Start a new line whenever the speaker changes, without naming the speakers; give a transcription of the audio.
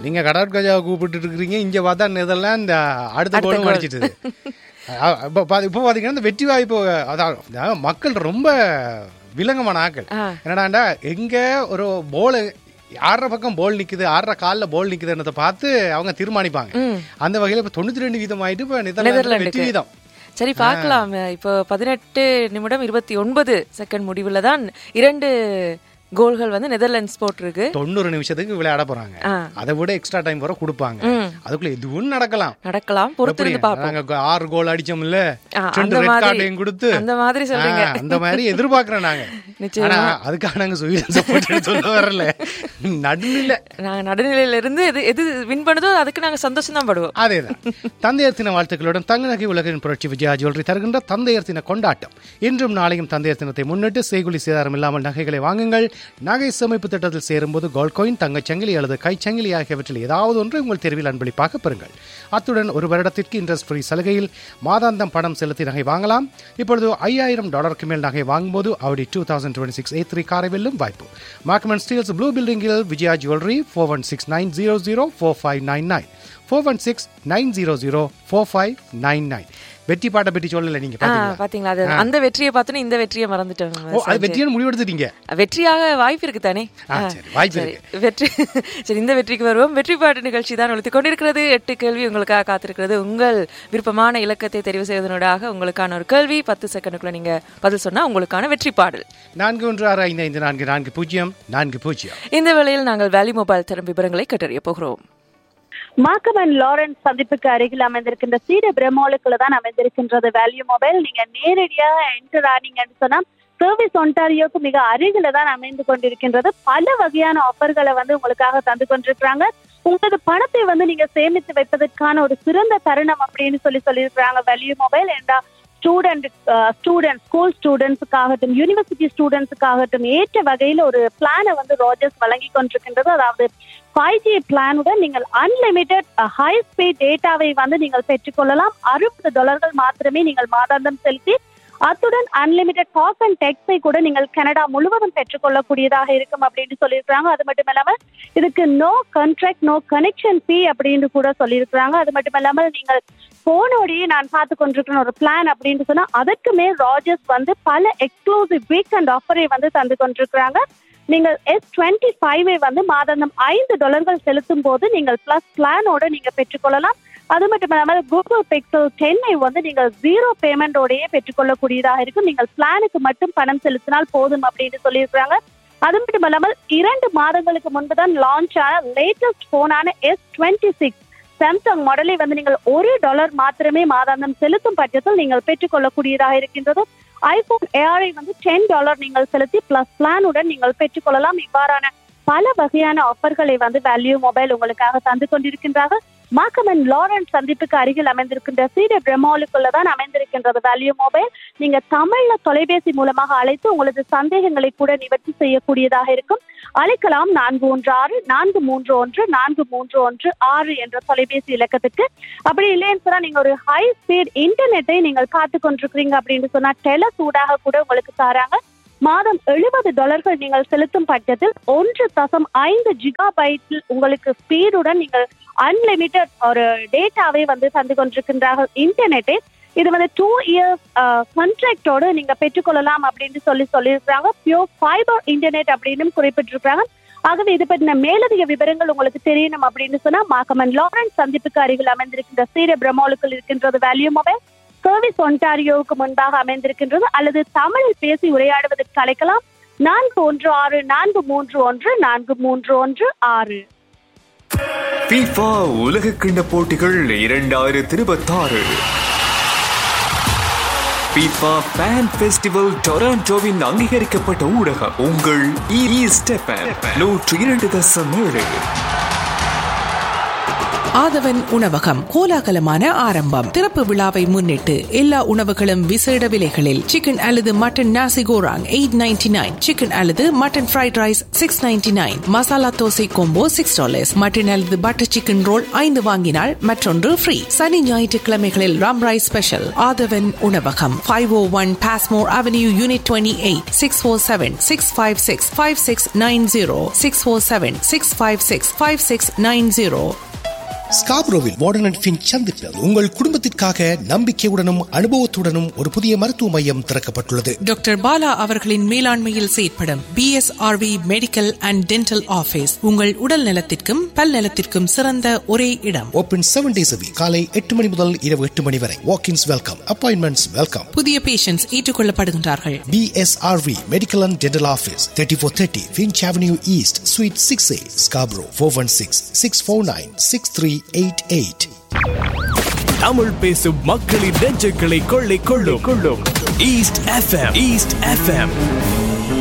நீங்க கடற்கஜாவை கூப்பிட்டு இருக்கிறீங்க இங்க பார்த்தா நெதர்லாந்து அடுத்த கோலும்
goal.
அடிச்சிட்டு இப்போ இப்போ பாத்தீங்கன்னா இந்த வெற்றி வாய்ப்பு அதான் அதாவது மக்கள் ரொம்ப விலங்கமான ஆக்கள்
ஆ.
என்னடாண்டா எங்க ஒரு போல் ஆறரை பக்கம் போல் நிக்குது ஆறரை காலில் போல் நிக்குதுன்றதை பார்த்து அவங்க தீர்மானிப்பாங்க அந்த வகையில இப்ப தொண்ணூத்தி ரெண்டு வீதம் ஆயிட்டு இப்ப நெதர்லாந்து வெற்றி
நெதர்லாண்டுக்கு.
வீதம்
சரி பார்க்கலாம் இப்போ பதினெட்டு நிமிடம் இருபத்தி ஒன்பது செகண்ட் முடிவுல தான் இரண்டு கோல்கள் வந்து நெதர்லாண்ட்ஸ் போட்டிருக்கு
தொண்ணூறு நிமிஷத்துக்கு விளையாட போறாங்க
ஆ.
அதை விட எக்ஸ்ட்ரா டைம் வர கொடுப்பாங்க
ம்.
அதுக்குள்ள எதுவும் நடக்கலாம்
நடக்கலாம் பொறுத்திருந்து
எப்படி?
பார்ப்போம்
நாங்க கோ- ஆறு கோல் அடிச்சோம்ல
ஆ,
ரெண்டு
அந்த
ரெட்
மாதிரி-
கார்டையும் கொடுத்து
அந்த மாதிரி சொல்றீங்க.
ஆ, அந்த மாதிரி எதிர்பார்க்கிறோம் நாங்க
நிச்சயமா.
ஆனா அதுக்காக நாங்க சுவீடன் சப்போர்ட் சொல்ல வரல நடுநில
நாங்க நடுநிலையில இருந்து எது எது வின் பண்ணுதோ அதுக்கு நாங்க சந்தோஷம் தான் படுவோம்
அதேதான் தந்தையர் தின வாழ்த்துக்களுடன் தங்க நகை உலகின் புரட்சி விஜயா ஜுவல்லரி தருகின்ற தந்தையர் தின கொண்டாட்டம் இன்றும் நாளையும் தந்தையர் தினத்தை முன்னிட்டு செய்குலி சேதாரம் இல்லாமல் நகைகளை வாங்குங்கள் நகை சேமிப்பு திட்டத்தில் சேரும்போது கோல்ட் காயின் தங்கச் சங்கிலி அல்லது கைச்சங்கிலி ஆகியவற்றில் ஏதாவது ஒன்று உங்கள் தெருவில் அன்பளிப்பாக பெறுங்கள் அத்துடன் ஒரு வருடத்திற்கு இன்ட்ரெஸ்ட் ஃப்ரீ சலுகையில் மாதாந்தம் பணம் செலுத்தி நகை வாங்கலாம் இப்பொழுது ஐயாயிரம் டாலருக்கு மேல் நகை வாங்கும்போது Audi two thousand twenty six A three காரை வெல்லும் வாய்ப்பு மார்க்மன் ஸ்டீல்ஸ் ப்ளூ பில்டிங்கில் Vijaya jewellery four one six nine zero zero four five nine nine four one six nine zero zero four five nine nine வெற்றி பாட்டை பற்றி சொல்லல நீங்க
ஆ,
பாத்தீங்களா
பாத்தீங்களா அது அந்த வெற்றியை பார்த்தோன்னு இந்த வெற்றியை மறந்துட்டோம்
ஓ அது வெற்றியான முடிவெடுத்துட்டீங்க
வெற்றியாக வாய்ப்பு இருக்கு தானே
ஆ, சரி, வாய்ப்பு
சரி, வெற்றி சரி இந்த வெற்றிக்கு வருவோம் வெற்றி பாட்டு நிகழ்ச்சி தான் ஒழித்துக் கொண்டிருக்கிறது எட்டு கேள்வி உங்களுக்காக காத்திருக்கிறது உங்கள் விருப்பமான இலக்கத்தை தெரிவு செய்வதனூடாக உங்களுக்கான ஒரு கேள்வி பத்து செகண்டுக்குள்ள நீங்க பதில் சொன்னா உங்களுக்கான வெற்றி பாடல்
நான்கு ஒன்று ஆறு ஐந்து ஐந்து நான்கு நான்கு பூஜ்ஜியம் நான்கு பூஜ்ஜியம்
இந்த வேளையில் நாங்கள் வேலி மொபைல் தரும் விவரங்களை கட்டறிய போகிறோம்
மாக்கமன் லாரன்ஸ் சந்திப்புக்கு அருகில் அமைந்திருக்கின்ற சீட பிரம்மோலுக்குள்ள தான் அமைந்திருக்கின்றது வேல்யூ மொபைல் நீங்க நேரடியாக என்டர் ஆனீங்கன்னு சொன்னா சர்வீஸ் ஒன்டாரியோக்கு மிக அருகில தான் அமைந்து கொண்டிருக்கின்றது பல வகையான ஆஃபர்களை வந்து உங்களுக்காக தந்து கொண்டிருக்கிறாங்க உங்களது பணத்தை வந்து நீங்க சேமித்து வைப்பதற்கான ஒரு சிறந்த தருணம் அப்படின்னு சொல்லி சொல்லியிருக்கிறாங்க வேல்யூ மொபைல் ஏண்டா ஸ்டூடெண்ட் ஸ்டூடெண்ட் ஸ்கூல் ஸ்டூடெண்ட்ஸுக்காகட்டும் யூனிவர்சிட்டி ஸ்டூடெண்ட்ஸுக்காகட்டும் ஏற்ற வகையில் ஒரு பிளானை வந்து ரோஜர்ஸ் வழங்கி கொண்டிருக்கின்றது அதாவது ஃபைவ் ஜி பிளானுடன் நீங்கள் அன்லிமிட்டெட் ஹை ஸ்பீட் டேட்டாவை வந்து நீங்கள் பெற்றுக்கொள்ளலாம் அறுபது டாலர்கள் மாத்திரமே நீங்கள் மாதாந்தம் செலுத்தி அத்துடன் அன்லிமிட்டெட் டாக் அண்ட் டெக்ஸை கூட நீங்கள் கனடா முழுவதும் பெற்றுக்கொள்ளக்கூடியதாக இருக்கும் அப்படின்னு சொல்லியிருக்கிறாங்க அது மட்டும் இல்லாமல் இதுக்கு no contract no connection fee அப்படின்னு கூட சொல்லியிருக்கிறாங்க அது மட்டும் இல்லாமல் நீங்கள் போனோடையே நான் பார்த்து கொண்டிருக்கிற ஒரு பிளான் அப்படின்னு சொன்னா அதற்குமே ராஜர்ஸ் வந்து பல எக்ஸ்க்ளூசிவ் வீக்கெண்ட் ஆஃபரை வந்து தந்து கொண்டிருக்கிறாங்க நீங்கள் எஸ் டுவெண்ட்டி ஃபைவை வந்து மாதாந்தம் ஐந்து டாலர்கள் செலுத்தும் போது நீங்கள் பிளஸ் பிளானோட நீங்க பெற்றுக்கொள்ளலாம் அது மட்டும் இல்லாமல் கூகுள் பிக்சல் டென்னை வந்து நீங்கள் ஜீரோ பேமெண்டோடையே பெற்றுக்கொள்ளக்கூடியதாக இருக்கும் நீங்கள் பிளானுக்கு மட்டும் பணம் செலுத்தினால் போதும் அப்படின்னு சொல்லியிருக்கிறாங்க அது மட்டும் இல்லாமல் இரண்டு மாதங்களுக்கு முன்பு தான் லான்ச் ஆன லேட்டஸ்ட் போனான எஸ் டுவெண்ட்டி சிக்ஸ் சாம்சங் மாடலை வந்து நீங்கள் ஒரு டாலர் மாத்திரமே மாதாந்தம் செலுத்தும் பட்சத்தில் நீங்கள் பெற்றுக்கொள்ளக்கூடியதாக இருக்கின்றது ஐபோன் ஏஆரை வந்து டென் டாலர் நீங்கள் செலுத்தி பிளஸ் பிளானுடன் நீங்கள் பெற்றுக்கொள்ளலாம் இவ்வாறான பல வகையான ஆஃபர்களை வந்து வேல்யூ மொபைல் உங்களுக்காக தந்து கொண்டிருக்கின்றார்கள் மாக்கமன் லாரன்ஸ் சந்திப்புக்கு அருகில் அமைந்திருக்கின்ற சீட பிரமாலுக்குள்ள தான் அமைந்திருக்கின்றது வேல்யூ மொபைல் நீங்க தமிழ்ல தொலைபேசி மூலமாக அழைத்து உங்களது சந்தேகங்களை கூட நிவர்த்தி செய்யக்கூடியதாக இருக்கும் அழைக்கலாம் நான்கு ஒன்று ஆறு நான்கு மூன்று ஒன்று நான்கு மூன்று ஒன்று ஆறு என்ற தொலைபேசி இலக்கத்துக்கு அப்படி இல்லைன்னு சொன்னா நீங்க ஒரு ஹை ஸ்பீட் இன்டர்நெட்டை நீங்கள் பார்த்து கொண்டிருக்கிறீங்க அப்படின்னு சொன்னா டெல சூடாக கூட உங்களுக்கு தராங்க மாதம் எழுபது டாலர்கள் நீங்கள் செலுத்தும் பட்சத்தில் ஒன்று தசம் ஐந்து ஜிகா பைட்டில் உங்களுக்கு ஸ்பீடுடன் நீங்கள் அன்லிமிட்டெட் ஒரு டேட்டாவை வந்து தந்து கொண்டிருக்கின்றார்கள் இன்டர்நெட்டை இது வந்து டூ இயர்ஸ் கான்ட்ராக்டோடு நீங்க பெற்றுக்கொள்ளலாம் அப்படின்னு சொல்லி சொல்லியிருக்கிறாங்க பியூர் ஃபைபர் இன்டர்நெட் அப்படின்னு குறிப்பிட்டிருக்கிறாங்க ஆகவே இது பற்றின மேலதிக விவரங்கள் உங்களுக்கு தெரியணும் அப்படின்னு சொன்னா மாக்கமன் லாரன்ஸ் சந்திப்புக்கு அருகில் அமைந்திருக்கின்ற சீர பிரமோலுக்குள் இருக்கின்றது வேல்யூ மொபைல் சர்வீஸ் ஒன்டாரியோவுக்கு முன்பாக அமைந்திருக்கின்றது அல்லது தமிழில் பேசி உரையாடுவதற்கு அழைக்கலாம் நான்கு ஒன்று ஆறு நான்கு மூன்று ஒன்று நான்கு மூன்று ஒன்று ஆறு
FIFA உலக கிண்ண போட்டிகள் இரண்டாயிரத்தி இருபத்தாறு FIFA ஃபேன் ஃபெஸ்டிவல் டொராண்டோவின் அங்கீகரிக்கப்பட்ட ஊடகம் உங்கள் இ ஸ்டெப்பன் நூற்று இரண்டு தசம் ஏழு
ஆதவன் உணவகம் கோலாகலமான ஆரம்பம் திறப்பு விழாவை முன்னிட்டு எல்லா உணவுகளும் விசேட விலைகளில் சிக்கன் அல்லது mutton nasi goreng eight ninety nine chicken அல்லது mutton fried rice six ninety nine masala dosa combo six dollars mutton அல்லது பட்டர் சிக்கன் ரோல் ஐந்து வாங்கினால் மற்றொன்று ஃப்ரீ சனி ஞாயிற்றுக்கிழமைகளில் ராம் ரைஸ் ஸ்பெஷல் ஆதவன் உணவகம் five O one Passmore avenue unit twenty eight six four seven six five six five six nine zero six four seven six five six five six nine zero
ஸ்காப்ரோவில் Warden and Finch சந்திப்பில் உங்கள் குடும்பத்திற்காக நம்பிக்கையுடனும் அனுபவத்துடனும் ஒரு புதிய மருத்துவ மையம் திறக்கப்பட்டுள்ளது
டாக்டர் பாலா அவர்களின் மேலாண்மையில் செயற்படும் BSRV medical and dental office உங்கள் உடல் நலத்திற்கும் பல் நலத்திற்கும் சிறந்த ஒரே இடம்
ஓபன் செவன் டேஸ் காலை எட்டு மணி முதல் இரவு எட்டு மணி வரை வாக்கின்ஸ் வெல்கம் அப்பாயின்மெண்ட்ஸ் வெல்கம்
புதிய பேஷண்ட்ஸ் ஏற்றுக்கொள்ளப்படுகின்றார்கள்
BSRV Medical and Dental Office 3430 Finch Avenue East Suite 6A Scarborough 416 649 6388
Tamil பேசும் மக்களின் நெஞ்சுகளை கொள்ளை கொள்ளும் கொள்ளும் ஈஸ்ட் எஃப்எம் ஈஸ்ட் எஃப்எம்